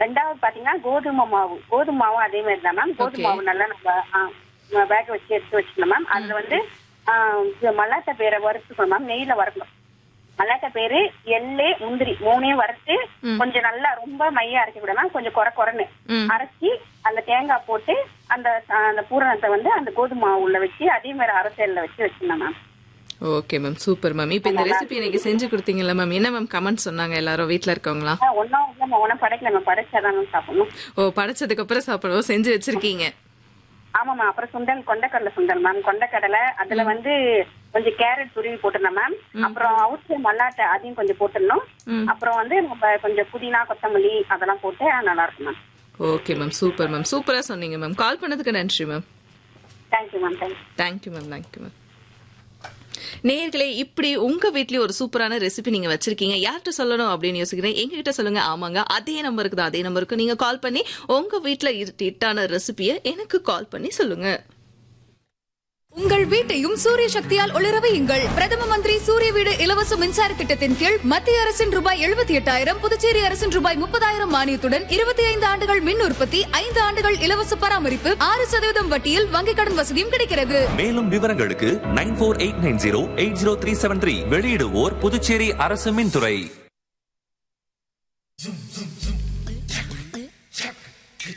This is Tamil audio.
ரெண்டாவது பாத்தீங்கன்னா கோதுமை மாவு கோதுமை மாவு அதே மாதிரி தான் மேம் கோதுமை Okay. மாவு நல்லா நம்ம பேக் வச்சு எடுத்து வச்சுக்கணும் மேம் அதுல வந்து ஆ, இது மல்லாட்ட பேரை வறுத்துக்கணும் மேம் நெய்ல வறுக்கணும் மல்லாட்ட பேரு எள்ளு முந்திரி மூணையும் வறுத்து கொஞ்சம் நல்லா ரொம்ப மையா அரைக்க கூட மேம் கொஞ்சம் குறை குறைன்னு ம். அரைச்சி அந்த தேங்காய் போட்டு அந்த அந்த பூரணத்தை வந்து அந்த கோதுமை மாவு உள்ள வச்சு அதே மாதிரி அரசையில வச்சு வச்சிருந்தேன் ma'am okay ma'am super ma'am இப்போ இந்த ரெசிபி எனக்கு செஞ்சு கொடுத்தீங்கல்ல மேம் என்ன மேம் கமெண்ட் சொன்னாங்க எல்லாரும் வீட்ல இருக்கவங்களா ஒன்னும் இல்ல ஒன்னும் படைக்கல மேம் படைச்சாதான் மேம் சாப்பிடணும் ஓ படைச்சதுக்கு அப்புறம் சாப்பிடுவோம் செஞ்சு வச்சிருக்கீங்க ஆமாமா அப்புறம் சுண்டல் கொண்டக்கடலை சுண்டல் மேம் கொண்டக்கடலை அதுல வந்து கொஞ்சம் கேரட் துருவி போட்டுருந்தேன் மேம் அப்புறம் அவுச்சு மல்லாட்டை அதையும் கொஞ்சம் போட்டுடணும் ம். அப்புறம் வந்து நம்ம கொஞ்சம் புதினா கொத்தமல்லி அதெல்லாம் போட்டு நல்லா இருக்கும் ma'am okay ma'am super ma'am சூப்பரா சொன்னீங்க மேம் கால் பண்ணதுக்கு நன்றி ma'am thank you ma'am thank you thank you ma'am thank you ma'am நேர்களே இப்படி உங்க வீட்லயும் ஒரு சூப்பரான ரெசிபி நீங்க வச்சிருக்கீங்க யார்கிட்ட சொல்லணும் அப்படின்னு யோசிக்கிறேன் எங்க கிட்ட சொல்லுங்க ஆமாங்க அதே நம்பருக்கு தான் அதே நம்பருக்கு நீங்க கால் பண்ணி உங்க வீட்ல இட்டான ரெசிபியை எனக்கு கால் பண்ணி சொல்லுங்க உங்கள் வீட்டையும் சூரிய சக்தியால் ஒளிர வையுங்கள் பிரதம மந்திரி சூரிய வீடு இலவச மின்சார திட்டத்தின் கீழ் மத்திய அரசின் ரூபாய் எழுபத்தி எட்டாயிரம் புதுச்சேரி அரசின் ரூபாய் முப்பதாயிரம் மானியத்துடன் இருபத்தி ஐந்து ஆண்டுகள் மின் உற்பத்தி ஐந்து ஆண்டுகள் இலவச பராமரிப்பு ஆறு சதவீதம் வட்டியில் வங்கிக் கடன் வசதியும் கிடைக்கிறது மேலும் விவரங்களுக்கு nine four eight nine zero eight zero three seven three வெளியிடுவோர் புதுச்சேரி அரசு மின்துறை